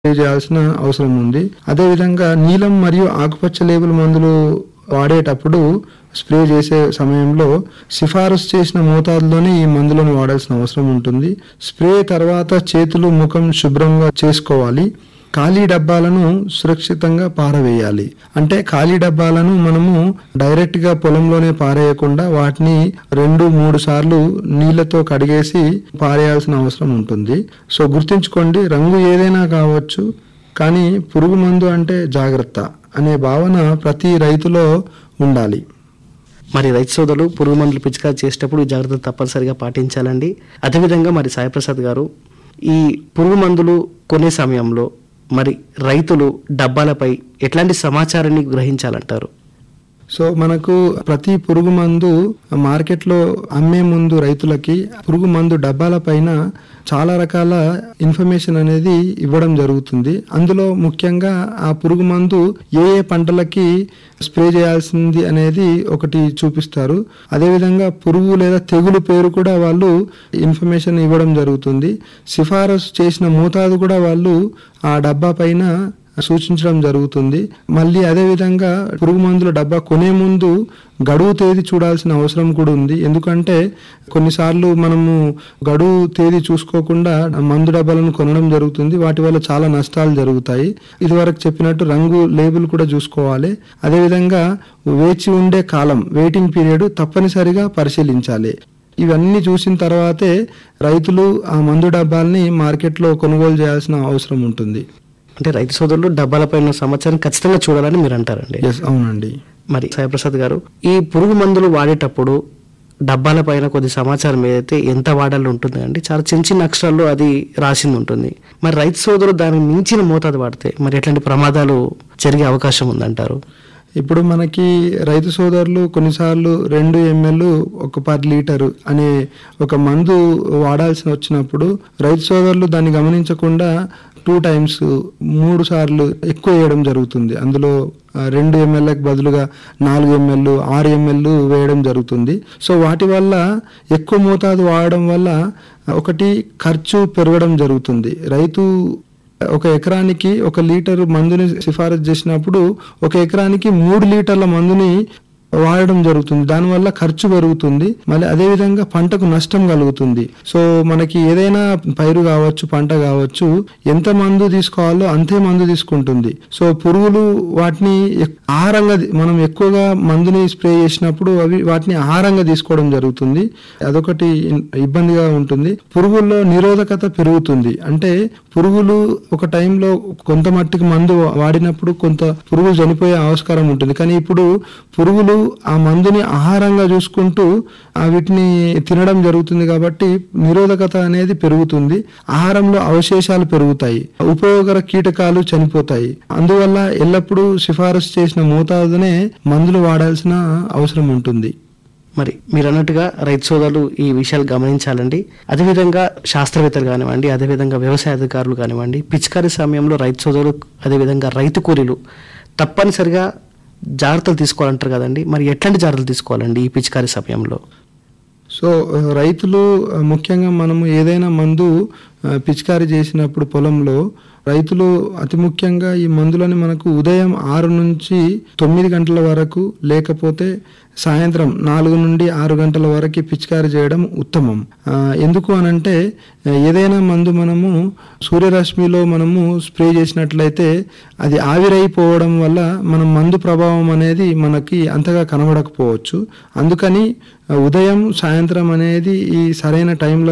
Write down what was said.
చేయాల్సిన అవసరం ఉంది అదేవిధంగా నీలం మరియు ఆకుపచ్చ లేబుల్ మందులు వాడేటప్పుడు స్ప్రే చేసే సమయంలో సిఫారసు చేసిన మోతాదులోనే ఈ మందులను వాడాల్సిన అవసరం ఉంటుంది స్ప్రే తర్వాత చేతులు ముఖం శుభ్రంగా చేసుకోవాలి ఖాళీ డబ్బాలను సురక్షితంగా పారవేయాలి అంటే ఖాళీ డబ్బాలను మనము డైరెక్ట్ గా పొలంలోనే పారేయకుండా వాటిని రెండు మూడు సార్లు నీళ్లతో కడిగేసి పారేయాల్సిన అవసరం ఉంటుంది సో గుర్తుంచుకోండి రంగు ఏదైనా కావచ్చు కానీ పురుగు మందు అంటే జాగ్రత్త అనే భావన ప్రతి రైతులో ఉండాలి మరి రైతు సోదరులు పురుగు మందులు పిచికారి చేసేటప్పుడు ఈ జాగ్రత్తలు తప్పనిసరిగా పాటించాలండి అదేవిధంగా మరి సాయిప్రసాద్ గారు ఈ పురుగు మందులు కొనే సమయంలో మరి రైతులు డబ్బాలపై ఎట్లాంటి సమాచారాన్ని గ్రహించాలంటారు సో మనకు ప్రతి పురుగు మందు మార్కెట్లో అమ్మే ముందు రైతులకి పురుగు మందు డబ్బాల పైన చాలా రకాల ఇన్ఫర్మేషన్ అనేది ఇవ్వడం జరుగుతుంది అందులో ముఖ్యంగా ఆ పురుగు మందు ఏ ఏ పంటలకి స్ప్రే చేయాల్సింది అనేది ఒకటి చూపిస్తారు అదేవిధంగా పురుగు లేదా తెగులు పేరు కూడా వాళ్ళు ఇన్ఫర్మేషన్ ఇవ్వడం జరుగుతుంది సిఫారసు చేసిన మోతాదు కూడా వాళ్ళు ఆ డబ్బా పైన సూచించడం జరుగుతుంది మళ్ళీ అదే విధంగా పురుగు మందుల డబ్బా కొనే ముందు గడువు తేదీ చూడాల్సిన అవసరం కూడా ఉంది ఎందుకంటే కొన్నిసార్లు మనము గడువు తేదీ చూసుకోకుండా మందు డబ్బాలను కొనడం జరుగుతుంది వాటి వల్ల చాలా నష్టాలు జరుగుతాయి ఇదివరకు చెప్పినట్టు రంగు లేబుల్ కూడా చూసుకోవాలి అదేవిధంగా వేచి ఉండే కాలం వెయిటింగ్ పీరియడ్ తప్పనిసరిగా పరిశీలించాలి ఇవన్నీ చూసిన తర్వాతే రైతులు ఆ మందు డబ్బాల్ని మార్కెట్లో కొనుగోలు చేయాల్సిన అవసరం ఉంటుంది అంటే రైతు సోదరులు డబ్బాలపై ఉన్న సమాచారం ఖచ్చితంగా చూడాలని మీరు అంటారండి ఎస్ అవునండి మరి సాయిప్రసాద్ గారు ఈ పురుగు మందులు వాడేటప్పుడు డబ్బాల పైన కొద్ది సమాచారం ఏదైతే ఎంత వాడాలి ఉంటుంది అండి చాలా చిన్న చిన్న అక్షరాల్లో అది రాసింది ఉంటుంది మరి రైతు సోదరులు దానికి మించిన మోతాదు వాడితే మరి ఎట్లాంటి ప్రమాదాలు జరిగే అవకాశం ఉందంటారు ఇప్పుడు మనకి రైతు సోదరులు కొన్నిసార్లు రెండు ఎంఎల్ ఒక పర్ లీటర్ అనే ఒక మందు వాడాల్సి వచ్చినప్పుడు రైతు సోదరులు దాన్ని గమనించకుండా టూ టైమ్స్ మూడు సార్లు ఎక్కువ వేయడం జరుగుతుంది అందులో ఆ, రెండు ఎంఎల్కి బదులుగా నాలుగు ఎంఎల్ ఆరు ఎంఎల్ వేయడం జరుగుతుంది సో వాటి వల్ల ఎక్కువ మోతాదు వాడడం వల్ల ఒకటి ఖర్చు పెరగడం జరుగుతుంది రైతు ఒక ఎకరానికి ఒక లీటర్ మందుని సిఫారసు చేసినప్పుడు ఒక ఎకరానికి మూడు లీటర్ల మందుని వాడడం జరుగుతుంది దానివల్ల ఖర్చు పెరుగుతుంది మళ్ళీ అదే విధంగా పంటకు నష్టం కలుగుతుంది సో మనకి ఏదైనా పైరు కావచ్చు పంట కావచ్చు ఎంత మందు తీసుకోవాలో అంతే మందు తీసుకుంటుంది సో పురుగులు వాటిని ఎక్- ఆహారంగా ది- మనం ఎక్కువగా మందుని స్ప్రే చేసినప్పుడు అవి వాటిని ఆహారంగా తీసుకోవడం జరుగుతుంది అదొకటి ఇన్- ఇబ్బందిగా ఉంటుంది పురుగుల్లో నిరోధకత పెరుగుతుంది అంటే పురుగులు ఒక టైంలో కొంత మట్టికి మందు వాడినప్పుడు కొంత పురుగులు చనిపోయే ఆస్కారం ఉంటుంది కానీ ఇప్పుడు పురుగులు ఆ మందుని ఆహారంగా చూసుకుంటూ ఆ వీటిని తినడం జరుగుతుంది కాబట్టి నిరోధకత అనేది పెరుగుతుంది ఆహారంలో అవశేషాలు పెరుగుతాయి ఉపయోగకర కీటకాలు చనిపోతాయి అందువల్ల ఎల్లప్పుడూ సిఫారసు చేసిన మోతాదునే మందులు వాడాల్సిన అవసరం ఉంటుంది మరి మీరు అన్నట్టుగా రైతు సోదరులు ఈ విషయాలు గమనించాలండి అదేవిధంగా శాస్త్రవేత్తలు కానివ్వండి అదేవిధంగా వ్యవసాయ అధికారులు కానివ్వండి పిచికారీ సమయంలో రైతు సోదరులు అదేవిధంగా రైతు కూలీలు తప్పనిసరిగా జాగ్రత్తలు తీసుకోవాలంటారు కదండి మరి ఎట్లాంటి జాగ్రత్తలు తీసుకోవాలండి ఈ పిచికారీ సమయంలో సో ఆ, రైతులు ఆ, ముఖ్యంగా మనము ఏదైనా మందు ఆ, పిచికారీ చేసినప్పుడు పొలంలో రైతులు అతి ముఖ్యంగా ఈ మందులని మనకు ఉదయం ఆరు నుంచి తొమ్మిది గంటల వరకు లేకపోతే సాయంత్రం నాలుగు నుండి ఆరు గంటల వరకు పిచికారీ చేయడం ఉత్తమం ఆ, ఎందుకు అనంటే ఆ, ఏదైనా మందు మనము సూర్యరశ్మిలో మనము స్ప్రే చేసినట్లయితే అది ఆవిరైపోవడం వల్ల మన మందు ప్రభావం అనేది మనకి అంతగా కనబడకపోవచ్చు అందుకని ఆ, ఉదయం సాయంత్రం అనేది ఈ సరైన టైంలో